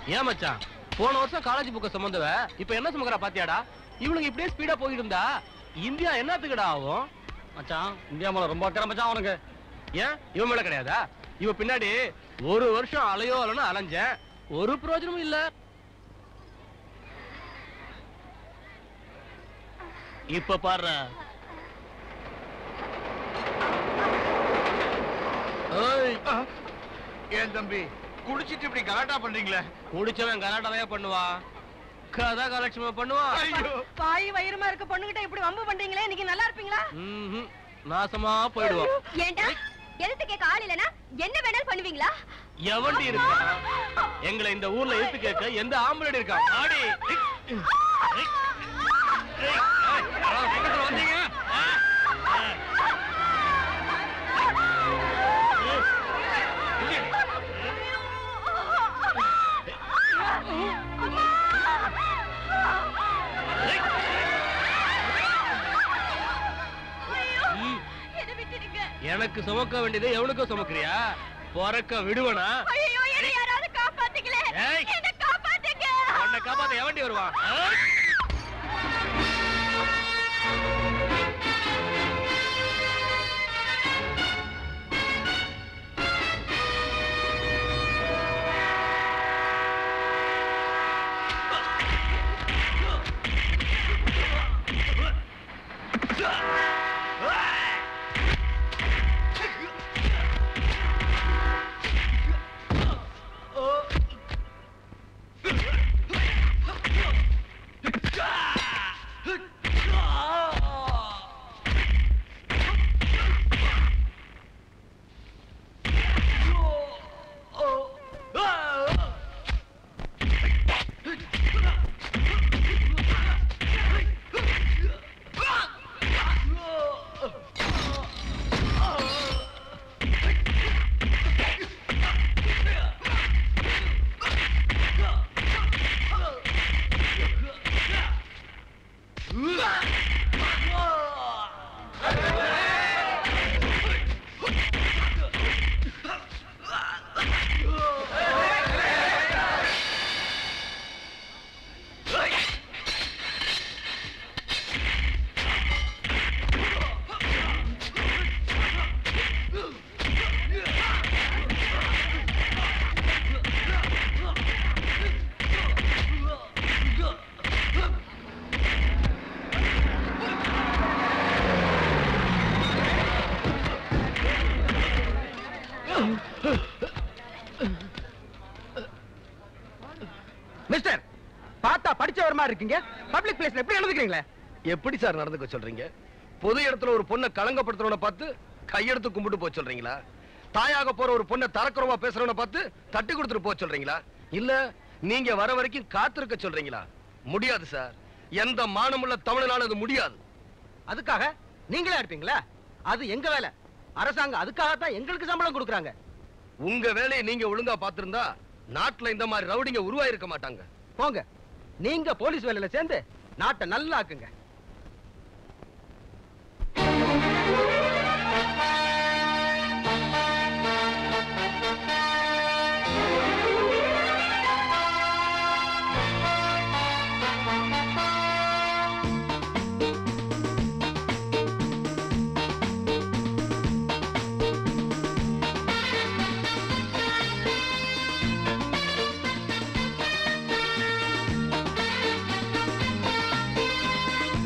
ஏன் மச்சான் போன வருஷம் காலேஜ் புக்க சுமந்தவ இப்ப என்ன சுமக்கறா பாத்தியாடா இவனுக்கு இப்படியே ஸ்பீடா போயிட்டு இருந்தா இந்தியா என்னத்துக்குடா ஆகும் மச்சான் இந்தியா மேல ரொம்ப அக்கறை மச்சான் அவனுக்கு ஏன் இவன் மேல கிடையாதா இவன் பின்னாடி ஒரு வருஷம் அலையோ அலன்னு அலைஞ்சேன் ஒரு பிரயோஜனமும் இல்ல இப்ப பாரு ஏய் ஏன் தம்பி குடிச்சிட்டு இப்படி கலாட்டா பண்றீங்களே குடிச்சவன் கலாட்டாவே பண்ணுவான் கதா கலட்சுமி பண்ணுவான் ஐயோ வாய் வயிறுமா இருக்க பொண்ணுகிட்ட இப்படி வம்பு பண்றீங்களே இன்னைக்கு நல்லா இருப்பீங்களா ம்ஹும். நாசமா போயிடுவான் ஏண்டா எதிர்த்து கேட்க ஆள் இல்லனா என்ன வேணாலும் பண்ணுவீங்களா எவன்டி இருக்கான் எங்களை இந்த ஊர்ல எடுத்து கேட்க எந்த ஆம்பளை இருக்கான் ஆடி ஏய், ஏய், ஏய், ஏய், யாராவது பக்கத்துல வந்தீங்க ஆ? ஆ. ஏய், இல்லையே. ம், என்ன விட்டுடுங்க எனக்கு சுமக்க வேண்டியது எவனுக்கும் சுமக்கிறியா பிறக்க விடுவனா ஐயோ என்ன யாராவது காப்பாத்துங்களே ஏய். என்ன காப்பாத்துங்க உன்னை காப்பாத்த எவன்டி வருவான் ஆ? மிஸ்டர் பார்த்தா படிச்சவர் மாதிரி இருக்கீங்க பப்ளிக் பிளேஸ்ல எப்படி நடந்துக்கிறீங்களே எப்படி சார் நடந்துக்க சொல்றீங்க பொது இடத்துல ஒரு பொண்ணை களங்கப்படுத்துறவன பார்த்து கையெடுத்து கும்பிட்டு போக சொல்றீங்களா தாயாக போற ஒரு பொண்ணை தரக்குறவா பேசுறவன பார்த்து தட்டி கொடுத்துட்டு போக சொல்றீங்களா இல்ல நீங்க வர வரைக்கும் காத்திருக்க சொல்றீங்களா முடியாது சார் எந்த மானமுள்ள தமிழனால அது முடியாது அதுக்காக நீங்களே அடிப்பீங்களா அது எங்க வேலை அரசாங்கம் அதுக்காக தான் எங்களுக்கு சம்பளம் கொடுக்குறாங்க உங்க வேலையை நீங்க ஒழுங்கா பார்த்திருந்தா நாட்டுல இந்த மாதிரி ரவுடிங்க உருவாயிருக்க மாட்டாங்க போங்க நீங்க போலீஸ் வேலையில சேர்ந்து நாட்டை நல்லா ஆக்குங்க ஆ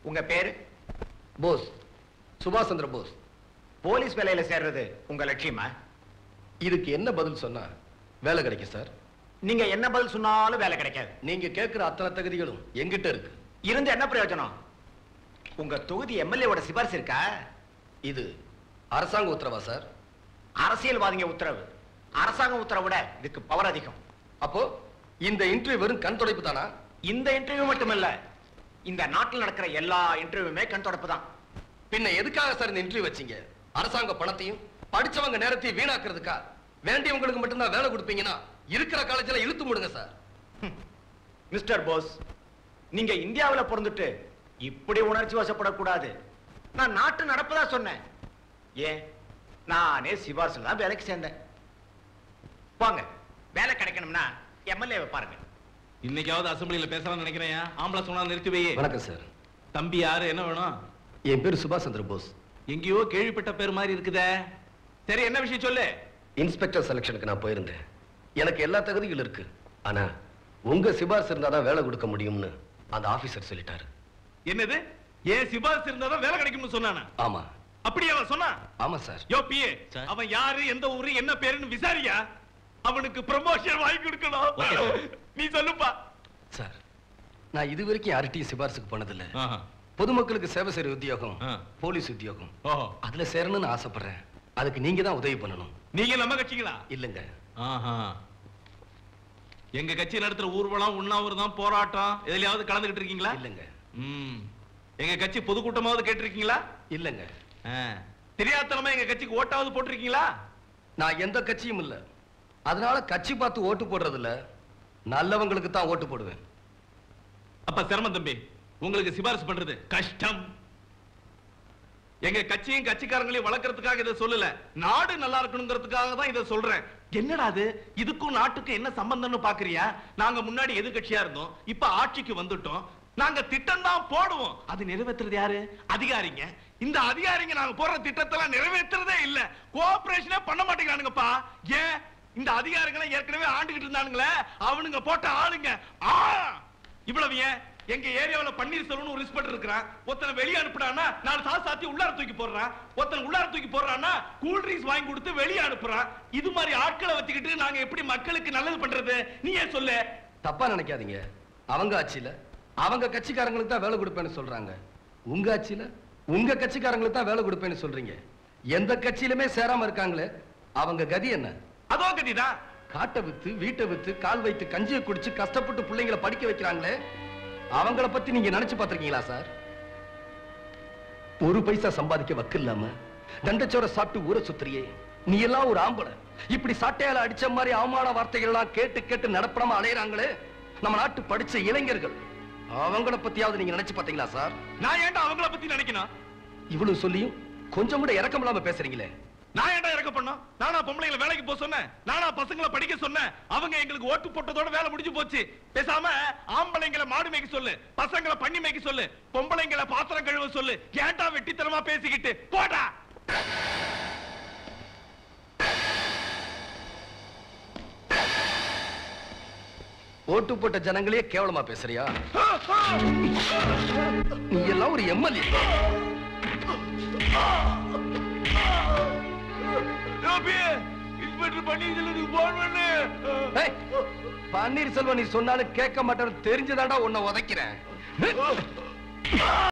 உங்க பேரு போஸ் சுபாஷ் சந்திர போஸ் போலீஸ் வேலையில சேர்றது உங்க லட்சியமா இதுக்கு என்ன பதில் சொன்னா வேலை கிடைக்கும் சார் நீங்க என்ன பதில் சொன்னாலும் வேலை கிடைக்காது நீங்க கேட்கிற அத்தனை தகுதிகளும் எங்கிட்ட இருக்கு இருந்து என்ன பிரயோஜனம் உங்க தொகுதி எம்எல்ஏவோட சிபாரிசு இருக்கா இது அரசாங்க உத்தரவா சார் அரசியல்வாதிங்க உத்தரவு அரசாங்க உத்தரவை விட இதுக்கு பவர் அதிகம் அப்போ இந்த இன்டர்வியூ வெறும் கண் துடைப்பு தானா இந்த இன்டர்வியூ மட்டுமல்ல இந்த நாட்டில் நடக்கிற எல்லா இன்டர்வியூமே கண் தொடப்பு தான் பின்ன எதுக்காக சார் இந்த இன்டர்வியூ வச்சீங்க அரசாங்க பணத்தையும் படிச்சவங்க நேரத்தையும் வீணாக்குறதுக்கா வேண்டியவங்களுக்கு மட்டும்தான் வேலை கொடுப்பீங்கன்னா இருக்கிற காலேஜ்ல இழுத்து முடுங்க சார் மிஸ்டர் போஸ் நீங்க இந்தியாவுல பிறந்துட்டு இப்படி உணர்ச்சி வசப்படக்கூடாது நான் நாட்டு நடப்பதா சொன்னேன் ஏன் நானே சிபாரிசுல தான் வேலைக்கு சேர்ந்தேன் போங்க வேலை கிடைக்கணும்னா எம்எல்ஏவை பாருங்க இன்னைக்காவது அசம்பிளில பேசலாம்னு நினைக்கிறேன் ஆம்பளை சொன்னா நிறுத்தி வையே வணக்கம் சார் தம்பி யாரு என்ன வேணும் என் பேர் சுபாஷ் சந்திர போஸ் எங்கேயோ கேள்விப்பட்ட பேர் மாதிரி இருக்குதே சரி என்ன விஷயம் சொல்லு இன்ஸ்பெக்டர் செலக்ஷனுக்கு நான் போயிருந்தேன் எனக்கு எல்லா தகுதிகள் இருக்கு ஆனா உங்க சிபாரிசு இருந்தாதான் வேலை கொடுக்க முடியும்னு அந்த ஆபீசர் சொல்லிட்டாரு என்னது ஏன் சிபாரிசு இருந்தாதான் வேலை கிடைக்கும்னு சொன்னானா ஆமா அப்படி அவன் சொன்னா ஆமா சார் யோ பிஏ சார். அவன் யாரு எந்த ஊரு என்ன பேருன்னு விசாரியா அவனுக்கு ப்ரமோஷன் வாங்கி கொடுக்கணும் ஓகே, சார். நீ சொல்லுப்பா சார் நான் இது வரைக்கும் யார்கிட்டயும் சிபாரிசுக்கு போனதில்ல ஆஹா. பொதுமக்களுக்கு சேவை செய்யற உத்தியோகம் ஆ. போலீஸ் உத்தியோகம் ஓஹோ அதுல சேரணும்னு ஆசைப்படுறேன் அதுக்கு நீங்க தான் உதவி பண்ணணும் நீங்க நம்ம கட்சிங்களா இல்லங்க ஆஹா. எங்க கட்சி நடத்துற ஊர்வலம் உண்ணாவிரதம் போராட்டம் எதுலயாவது கலந்துகிட்டு இருக்கீங்களா இல்லங்க ம். எங்க கட்சி பொதுக்கூட்டமாவது கேட்டிருக்கீங்களா இல்லங்க ஆ. தெரியாதனமா எங்க கட்சிக்கு ஓட்டாவது போட்டிருக்கீங்களா நான் எந்த கட்சியும் இல்ல அதனால கட்சி பார்த்து ஓட்டு போடுறது இல்ல நல்லவங்களுக்கு தான் ஓட்டு போடுவேன் அப்ப சிரமம் தம்பி உங்களுக்கு சிபாரிசு பண்றது கஷ்டம் எங்க கட்சியும் கட்சிக்காரங்களையும் வளர்க்கறதுக்காக இதை சொல்லல நாடு நல்லா இருக்கணுங்கிறதுக்காக தான் இதை சொல்றேன் என்னடா அது இதுக்கும் நாட்டுக்கும் என்ன சம்பந்தம்னு பாக்குறியா நாங்க முன்னாடி எதிர்க்கட்சியா இருந்தோம் இப்ப ஆட்சிக்கு வந்துட்டோம் நாங்க திட்டம் தான் போடுவோம் அது நிறைவேற்றுறது யாரு அதிகாரிங்க இந்த அதிகாரிங்க நாங்க போடுற திட்டத்தெல்லாம் நிறைவேற்றுறதே இல்ல கோஆபரேஷனே பண்ண மாட்டேங்கிறானுங்கப்பா ஏன் இந்த அதிகாரிகளை ஏற்கனவே ஆண்டுகிட்டு இருந்தானுங்களே அவனுங்க போட்ட ஆளுங்க ஆ இவ்வளவு ஏன் எங்க ஏரியாவுல பன்னீர் செல்வன் ஒரு இன்ஸ்பெக்டர் இருக்கிறான் ஒருத்தனை வெளியே அனுப்புறான்னா நாலு சாத்து சாத்தி உள்ளார தூக்கி போடுறான் ஒருத்தன் உள்ளார தூக்கி போடுறான்னா கூல் ட்ரிங்க்ஸ் வாங்கி கொடுத்து வெளியே அனுப்புறான் இது மாதிரி ஆட்களை வச்சுக்கிட்டு நாங்க எப்படி மக்களுக்கு நல்லது பண்றது நீ ஏன் சொல்லு தப்பா நினைக்காதீங்க அவங்க ஆட்சியில அவங்க கட்சிக்காரங்களுக்கு தான் வேலை கொடுப்பேன்னு சொல்றாங்க உங்க ஆட்சியில உங்க கட்சிக்காரங்களுக்கு தான் வேலை கொடுப்பேன்னு சொல்றீங்க எந்த கட்சியிலுமே சேராம இருக்காங்களே அவங்க கதி என்ன அதோ கதிதான் காட்டை வித்து வீட்டை வித்து கால் வைத்து கஞ்சியை குடிச்சு கஷ்டப்பட்டு பிள்ளைங்களை படிக்க வைக்கிறாங்களே அவங்கள பத்தி நீங்க நினைச்சு பார்த்திருக்கீங்களா சார் ஒரு பைசா சம்பாதிக்க வக்கு இல்லாம தண்டச்சோர சாப்பிட்டு ஊரை சுத்துறியே நீ எல்லாம் ஒரு ஆம்பளை இப்படி சாட்டையால அடிச்ச மாதிரி அவமான வார்த்தைகள் எல்லாம் கேட்டு கேட்டு நடப்படாம அலையறாங்களே நம்ம நாட்டு படிச்ச இளைஞர்கள் அவங்கள பத்தியாவது நீங்க நினைச்சு பாத்தீங்களா சார் நான் ஏன்டா அவங்கள பத்தி நினைக்கணும் இவ்வளவு சொல்லியும் கொஞ்சம் கூட இறக்கம் இல்லாம பேசுறீங்களே நான் ஏன்டா இறக்க பண்ணோம் நானா பொம்பளைங்களை வேலைக்கு போக சொன்னேன் நானா பசங்களை படிக்க சொன்னேன் அவங்க எங்களுக்கு ஓட்டு போட்டதோட வேலை முடிஞ்சு போச்சு பேசாம ஆம்பளைங்களை மாடு மேய்க்க சொல்லு பசங்களை பண்ணி மேய்க்க சொல்லு பொம்பளைங்களை பாத்திரம் கழுவ சொல்லு ஏன்டா வெட்டித்தனமா பேசிக்கிட்டு போடா ஓட்டு போட்ட ஜனங்களே கேவலமா பேசுறியா நீ எல்லாம் ஒரு எம்எல்ஏ இன்ஸ்பெக்டர் பண்ணி போன் பண்ணு ஏய், பன்னீர்செல்வம் நீ சொன்னாலும் கேட்க மாட்டேன்னு தெரிஞ்சுதான்டா உன்னை உதைக்கிறேன்